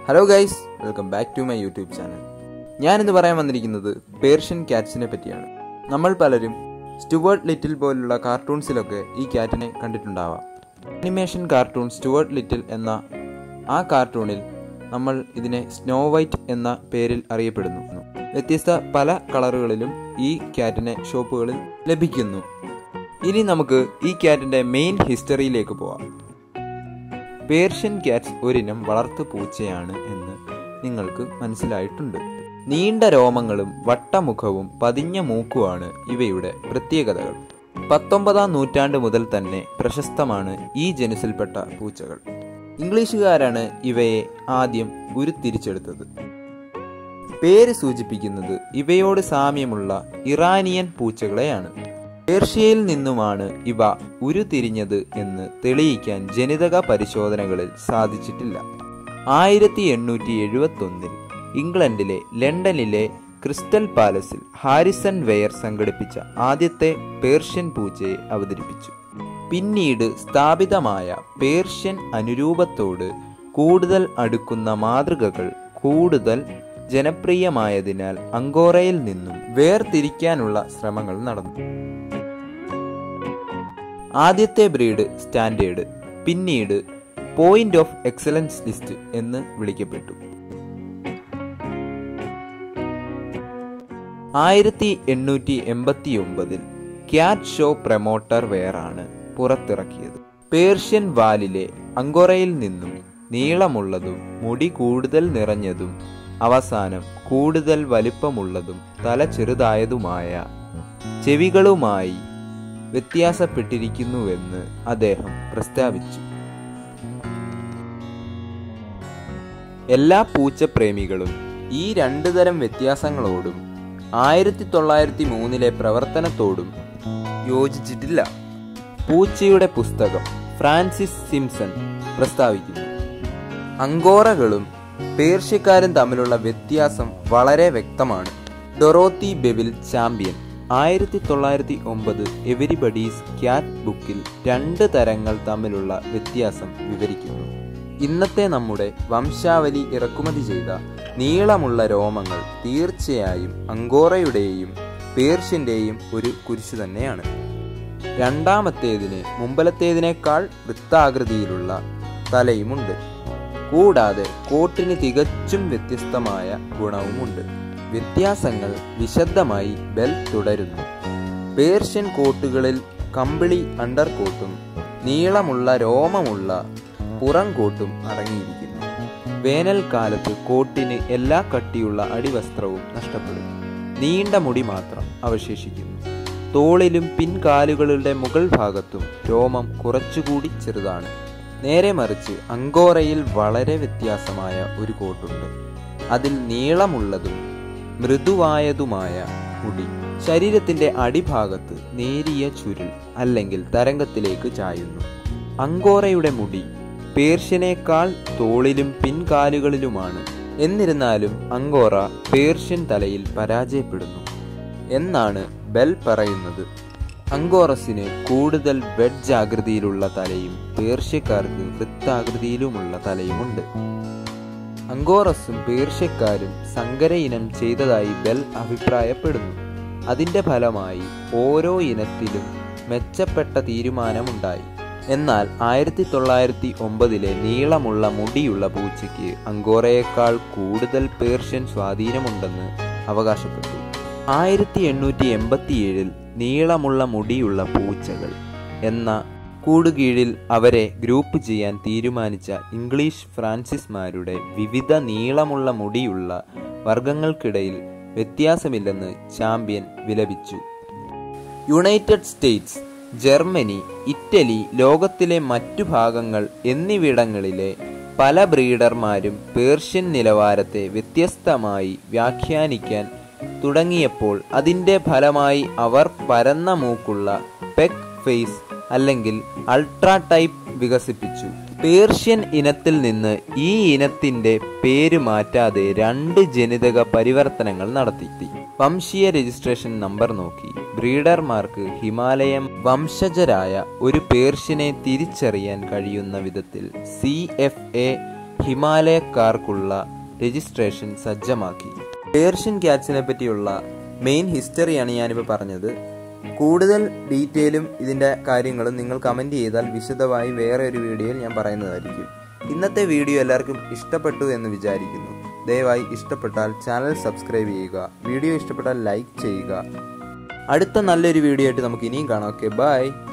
hello guys welcome back to my YouTube channel ഞാനിന്ന് പറയാൻ വന്നിരിക്കുന്നത് പേർഷ്യൻ ക്യാറ്റ്സിനെ പറ്റിയാണ് നമ്മൾ പലരും സ്റ്റുവേർട്ട് ലിറ്റിൽ പോലുള്ള കാർട്ടൂൺസിലൊക്കെ ഈ ക്യാറ്റിനെ കണ്ടിട്ടുണ്ടാവാം അനിമേഷൻ കാർട്ടൂൺ സ്റ്റുവേർട്ട് ലിറ്റിൽ എന്ന ആ കാർട്ടൂണിൽ നമ്മൾ ഇതിനെ സ്നോ വൈറ്റ് എന്ന പേരിൽ അറിയപ്പെടുന്നു വ്യത്യസ്ത പല കളറുകളിലും ഈ ക്യാറ്റിനെ ഷോപ്പുകളിൽ ലഭിക്കുന്നു ഇനി നമുക്ക് ഈ ക്യാറ്റിൻ്റെ മെയിൻ ഹിസ്റ്ററിയിലേക്ക് പോവാം പേർഷ്യൻ ക്യാറ്റ്സ് ഒരിനം വളർത്തു പൂച്ചയാണ് എന്ന് നിങ്ങൾക്ക് മനസ്സിലായിട്ടുണ്ട് നീണ്ട രോമങ്ങളും വട്ടമുഖവും പതിഞ്ഞ മൂക്കുമാണ് ഇവയുടെ പ്രത്യേകതകൾ പത്തൊമ്പതാം നൂറ്റാണ്ട് മുതൽ തന്നെ പ്രശസ്തമാണ് ഈ ജനുസിൽപ്പെട്ട പൂച്ചകൾ ഇംഗ്ലീഷുകാരാണ് ഇവയെ ആദ്യം ഉരുത്തിരിച്ചെടുത്തത് പേര് സൂചിപ്പിക്കുന്നത് ഇവയോട് സാമ്യമുള്ള ഇറാനിയൻ പൂച്ചകളെയാണ് പേർഷ്യയിൽ നിന്നുമാണ് ഇവ ഉരുതിരിഞ്ഞത് എന്ന് തെളിയിക്കാൻ ജനിതക പരിശോധനകളിൽ സാധിച്ചിട്ടില്ല ആയിരത്തി എണ്ണൂറ്റി എഴുപത്തി ഒന്നിൽ ഇംഗ്ലണ്ടിലെ ലണ്ടനിലെ ക്രിസ്റ്റൽ പാലസിൽ ഹാരിസൺ വെയർ സംഘടിപ്പിച്ച ആദ്യത്തെ പേർഷ്യൻ പൂച്ചയെ അവതരിപ്പിച്ചു പിന്നീട് സ്ഥാപിതമായ പേർഷ്യൻ അനുരൂപത്തോട് കൂടുതൽ അടുക്കുന്ന മാതൃകകൾ കൂടുതൽ ജനപ്രിയമായതിനാൽ അങ്കോറയിൽ നിന്നും വേർതിരിക്കാനുള്ള ശ്രമങ്ങൾ നടന്നു ആദ്യത്തെ ബ്രീഡ് സ്റ്റാൻഡേർഡ് പിന്നീട് പോയിന്റ് ഓഫ് എക്സലൻസ് ലിസ്റ്റ് എന്ന് വിളിക്കപ്പെട്ടു ആയിരത്തി എണ്ണൂറ്റി എൺപത്തി ഒമ്പതിൽ ക്യാറ്റ് ഷോ പ്രമോട്ടർ വെയറാണ് പുറത്തിറക്കിയത് പേർഷ്യൻ വാലിലെ അങ്കോറയിൽ നിന്നും നീളമുള്ളതും മുടി കൂടുതൽ നിറഞ്ഞതും അവസാനം കൂടുതൽ വലിപ്പമുള്ളതും തല ചെറുതായതുമായ ചെവികളുമായി വ്യത്യാസപ്പെട്ടിരിക്കുന്നുവെന്ന് അദ്ദേഹം പ്രസ്താവിച്ചു എല്ലാ പൂച്ചപ്രേമികളും ഈ രണ്ടു തരം വ്യത്യാസങ്ങളോടും ആയിരത്തി തൊള്ളായിരത്തി മൂന്നിലെ പ്രവർത്തനത്തോടും യോജിച്ചിട്ടില്ല പൂച്ചയുടെ പുസ്തകം ഫ്രാൻസിസ് സിംസൺ പ്രസ്താവിക്കുന്നു അങ്കോറകളും പേർഷ്യക്കാരും തമ്മിലുള്ള വ്യത്യാസം വളരെ വ്യക്തമാണ് ഡൊറോത്തി ബെവിൽ ചാമ്പ്യൻ ആയിരത്തി തൊള്ളായിരത്തി ഒമ്പത് എവരിബഡീസ് ക്യാറ്റ് ബുക്കിൽ രണ്ട് തരങ്ങൾ തമ്മിലുള്ള വ്യത്യാസം വിവരിക്കുന്നു ഇന്നത്തെ നമ്മുടെ വംശാവലി ഇറക്കുമതി ചെയ്ത നീളമുള്ള രോമങ്ങൾ തീർച്ചയായും അങ്കോറയുടെയും പേർഷ്യന്റെയും ഒരു കുരിശു തന്നെയാണ് രണ്ടാമത്തേതിന് മുമ്പലത്തേതിനേക്കാൾ വൃത്താകൃതിയിലുള്ള തലയുമുണ്ട് കൂടാതെ കോട്ടിന് തികച്ചും വ്യത്യസ്തമായ ഗുണവുമുണ്ട് വ്യത്യാസങ്ങൾ വിശദമായി ബെൽ തുടരുന്നു പേർഷ്യൻ കോട്ടുകളിൽ കമ്പിളി അണ്ടർ കോട്ടും നീളമുള്ള രോമമുള്ള പുറം കോട്ടും അടങ്ങിയിരിക്കുന്നു വേനൽക്കാലത്ത് കോട്ടിന് എല്ലാ കട്ടിയുള്ള അടിവസ്ത്രവും നഷ്ടപ്പെടും നീണ്ട മുടി മാത്രം അവശേഷിക്കുന്നു തോളിലും പിൻകാലുകളുടെ മുകൾ ഭാഗത്തും രോമം കുറച്ചുകൂടി ചെറുതാണ് നേരെ മറിച്ച് അങ്കോറയിൽ വളരെ വ്യത്യാസമായ ഒരു കോട്ടുണ്ട് അതിൽ നീളമുള്ളതും മൃദുവായതുമായ മുടി ശരീരത്തിന്റെ അടിഭാഗത്ത് നേരിയ ചുരുൾ അല്ലെങ്കിൽ തരംഗത്തിലേക്ക് ചായുന്നു അങ്കോറയുടെ മുടി പേർഷ്യനേക്കാൾ തോളിലും പിൻകാലുകളിലുമാണ് എന്നിരുന്നാലും അങ്കോറ പേർഷ്യൻ തലയിൽ പരാജയപ്പെടുന്നു എന്നാണ് ബെൽ പറയുന്നത് അങ്കോറസിന് കൂടുതൽ വെഡ്ജ് ആകൃതിയിലുള്ള തലയും പേർഷ്യക്കാർക്ക് വൃത്താകൃതിയിലുമുള്ള തലയുമുണ്ട് അങ്കോറസും പേർഷ്യക്കാരും സങ്കര ഇനം ചെയ്തതായി ബെൽ അഭിപ്രായപ്പെടുന്നു അതിന്റെ ഫലമായി ഓരോ ഇനത്തിലും മെച്ചപ്പെട്ട തീരുമാനമുണ്ടായി എന്നാൽ ആയിരത്തി തൊള്ളായിരത്തി ഒമ്പതിലെ നീളമുള്ള മുടിയുള്ള പൂച്ചയ്ക്ക് അങ്കോറയേക്കാൾ കൂടുതൽ പേർഷ്യൻ സ്വാധീനമുണ്ടെന്ന് അവകാശപ്പെട്ടു ആയിരത്തി എണ്ണൂറ്റി എൺപത്തിയേഴിൽ നീളമുള്ള മുടിയുള്ള പൂച്ചകൾ എന്ന കൂടുകീഴിൽ അവരെ ഗ്രൂപ്പ് ചെയ്യാൻ തീരുമാനിച്ച ഇംഗ്ലീഷ് ഫ്രാൻസിസ്മാരുടെ വിവിധ നീളമുള്ള മുടിയുള്ള വർഗങ്ങൾക്കിടയിൽ വ്യത്യാസമില്ലെന്ന് ചാമ്പ്യൻ വിലപിച്ചു യുണൈറ്റഡ് സ്റ്റേറ്റ്സ് ജർമ്മനി ഇറ്റലി ലോകത്തിലെ മറ്റു ഭാഗങ്ങൾ എന്നിവിടങ്ങളിലെ പല ബ്രീഡർമാരും പേർഷ്യൻ നിലവാരത്തെ വ്യത്യസ്തമായി വ്യാഖ്യാനിക്കാൻ തുടങ്ങിയപ്പോൾ അതിൻ്റെ ഫലമായി അവർ പരന്ന മൂക്കുള്ള പെക് ഫേസ് അല്ലെങ്കിൽ അൾട്രാ ടൈപ്പ് വികസിപ്പിച്ചു പേർഷ്യൻ ഇനത്തിൽ നിന്ന് ഈ ഇനത്തിന്റെ പേര് മാറ്റാതെ രണ്ട് ജനിതക പരിവർത്തനങ്ങൾ നടത്തി വംശീയ രജിസ്ട്രേഷൻ നമ്പർ നോക്കി ബ്രീഡർമാർക്ക് ഹിമാലയം വംശജരായ ഒരു പേർഷ്യനെ തിരിച്ചറിയാൻ കഴിയുന്ന വിധത്തിൽ സി എഫ് എ ഹിമാലയക്കാർക്കുള്ള രജിസ്ട്രേഷൻ സജ്ജമാക്കി പേർഷ്യൻ ക്യാറ്റ്സിനെ പറ്റിയുള്ള മെയിൻ ഹിസ്റ്ററിയാണ് ഞാനിപ്പോൾ പറഞ്ഞത് കൂടുതൽ ഡീറ്റെയിലും ഇതിൻ്റെ കാര്യങ്ങളും നിങ്ങൾ കമൻറ്റ് ചെയ്താൽ വിശദമായി വേറെ ഒരു വീഡിയോയിൽ ഞാൻ പറയുന്നതായിരിക്കും ഇന്നത്തെ വീഡിയോ എല്ലാവർക്കും ഇഷ്ടപ്പെട്ടു എന്ന് വിചാരിക്കുന്നു ദയവായി ഇഷ്ടപ്പെട്ടാൽ ചാനൽ സബ്സ്ക്രൈബ് ചെയ്യുക വീഡിയോ ഇഷ്ടപ്പെട്ടാൽ ലൈക്ക് ചെയ്യുക അടുത്ത നല്ലൊരു വീഡിയോ ആയിട്ട് നമുക്ക് ഇനിയും കാണാം ഓക്കെ ബൈ